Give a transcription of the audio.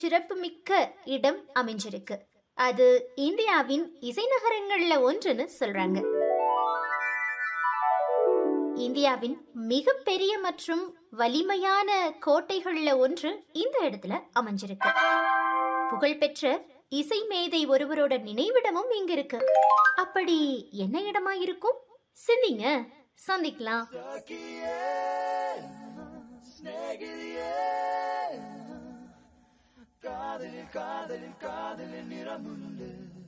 சிறப்புமிக்க இடம் அமைஞ்சிருக்கு அது இந்தியாவின் இசை நகரங்கள்ல ஒன்றுன்னு சொல்றாங்க இந்தியாவின் மிகப்பெரிய மற்றும் வலிமையான கோட்டைகள்ல ஒன்று இந்த இடத்துல அமைஞ்சிருக்கு புகழ்பெற்ற இசை மேதை ஒருவரோட நினைவிடமும் இங்க இருக்கு அப்படி என்ன இடமா இருக்கும் சிந்திங்க சந்திக்கலாம் காதலில் காதலில் காதலில் நிறமுண்டு